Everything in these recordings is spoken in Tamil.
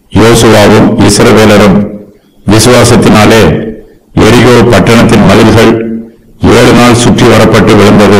யோசுவாவும் இஸ்ரவேலரும் விசுவாசத்தினாலே எரிகோ பட்டணத்தின் மதில்கள் ஏழு நாள் சுற்றி வரப்பட்டு விழுந்தது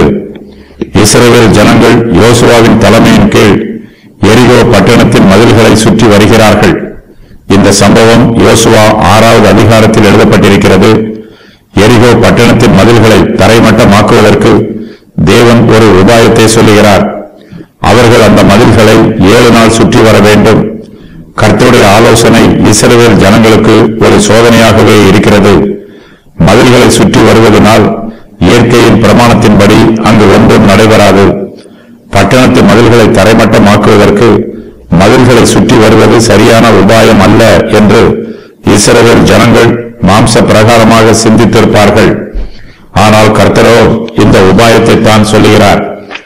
இஸ்ரவேல் ஜனங்கள் யோசுவாவின் தலைமையின் கீழ் எரிகோ பட்டணத்தின் மதில்களை சுற்றி வருகிறார்கள் இந்த சம்பவம் யோசுவா ஆறாவது அதிகாரத்தில் எழுதப்பட்டிருக்கிறது எரிகோ பட்டணத்தின் மதில்களை தரைமட்டமாக்குவதற்கு தேவன் ஒரு உபாயத்தை சொல்லுகிறார் அவர்கள் அந்த மதில்களை ஏழு நாள் சுற்றி வர வேண்டும் கர்த்தருடைய ஆலோசனை இஸ்ரவேல் ஜனங்களுக்கு ஒரு சோதனையாகவே இருக்கிறது மதில்களை சுற்றி வருவதனால் இயற்கையின் பிரமாணத்தின்படி அங்கு ஒன்றும் நடைபெறாது பட்டணத்து மதில்களை தரைமட்டமாக்குவதற்கு மதில்களை சுற்றி வருவது சரியான உபாயம் அல்ல என்று இஸ்ரவேல் ஜனங்கள் மாம்ச பிரகாரமாக சிந்தித்திருப்பார்கள் ஆனால் கர்த்தரோ இந்த உபாயத்தை தான் சொல்லுகிறார்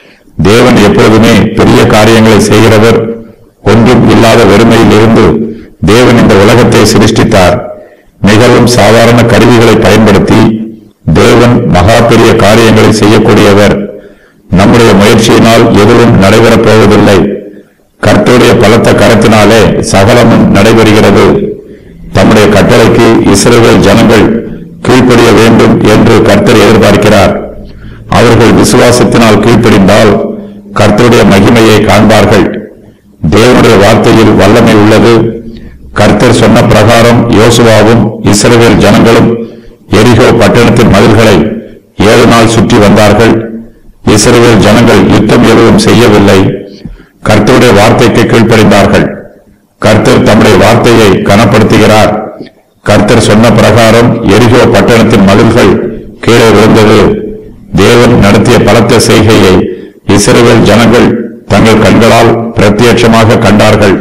தேவன் எப்பொழுதுமே பெரிய காரியங்களை செய்கிறவர் ஒன்றும் இல்லாத வெறுமையில் இருந்து தேவன் இந்த உலகத்தை சிருஷ்டித்தார் மிகவும் சாதாரண கருவிகளை பயன்படுத்தி தேவன் மகா பெரிய காரியங்களை செய்யக்கூடியவர் நம்முடைய முயற்சியினால் எதுவும் நடைபெறப் போவதில்லை கர்த்தருடைய பலத்த கரத்தினாலே சகலமும் நடைபெறுகிறது தம்முடைய கட்டளைக்கு இஸ்ரவேல் ஜனங்கள் கீழ்ப்படிய வேண்டும் என்று கர்த்தர் எதிர்பார்க்கிறார் அவர்கள் விசுவாசத்தினால் கீழ்ப்படிந்தால் கர்த்தருடைய மகிமையை காண்பார்கள் தேவனுடைய வார்த்தையில் வல்லமை உள்ளது கர்த்தர் சொன்ன பிரகாரம் யோசுவாவும் இஸ்ரவேல் ஜனங்களும் எரிகோ பட்டணத்தின் மதில்களை ஏழு நாள் சுற்றி வந்தார்கள் இஸ்ரவேல் ஜனங்கள் யுத்தம் எதுவும் செய்யவில்லை கர்த்தருடைய வார்த்தைக்கு கீழ்ப்படிந்தார்கள் கர்த்தர் தம்முடைய வார்த்தையை கனப்படுத்துகிறார் கர்த்தர் சொன்ன பிரகாரம் எரிகோ பட்டணத்தின் மதில்கள் கீழே விழுந்தது தேவன் நடத்திய பலத்த செய்கையை இஸ்ரவேல் ஜனங்கள் தங்கள் கண்களால் பிரத்யட்சமாக கண்டார்கள்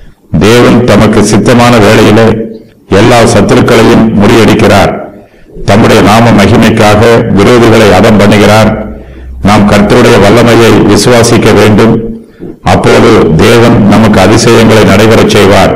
தேவன் தமக்கு சித்தமான வேளையிலே எல்லா சத்துருக்களையும் முறியடிக்கிறார் தம்முடைய நாம மகிமைக்காக விரோதிகளை அதம் பண்ணுகிறார் நாம் கர்த்தருடைய வல்லமையை விசுவாசிக்க வேண்டும் அப்போது தேவன் நமக்கு அதிசயங்களை நடைபெறச் செய்வார்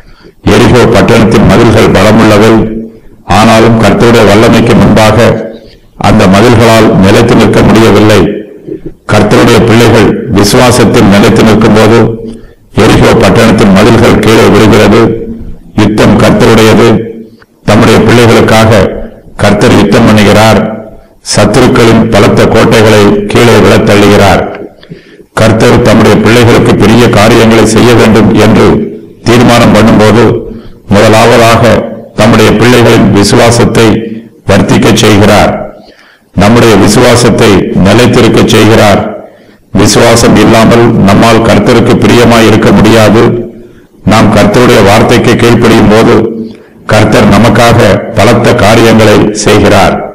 எரிகோ பட்டணத்தின் மதில்கள் பலமுள்ளவை ஆனாலும் கர்த்தருடைய வல்லமைக்கு முன்பாக அந்த மதில்களால் நிலைத்து நிற்க முடியவில்லை கர்த்தருடைய பிள்ளைகள் விசுவாசத்தில் நிலைத்து நிற்கும் போது எரிகோ பட்டணத்தின் மதில்கள் கீழே விழுகிறது யுத்தம் கர்த்தருடையது தம்முடைய பிள்ளைகளுக்காக கர்த்தர் யுத்தம் பண்ணுகிறார் சத்துருக்களின் பலத்த கோட்டைகளை கீழே விழத் தள்ளுகிறார் கர்த்தர் தம்முடைய பிள்ளைகளுக்கு பெரிய காரியங்களை செய்ய வேண்டும் என்று தீர்மானம் பண்ணும்போது முதலாவதாக தம்முடைய பிள்ளைகளின் விசுவாசத்தை வர்த்திக்கச் செய்கிறார் நம்முடைய விசுவாசத்தை நிலைத்திருக்கச் செய்கிறார் விசுவாசம் இல்லாமல் நம்மால் கர்த்தருக்கு பிரியமாய் இருக்க முடியாது நாம் கர்த்தருடைய வார்த்தைக்கு கீழ்ப்படியும் போது கர்த்தர் நமக்காக பலத்த காரியங்களை செய்கிறார்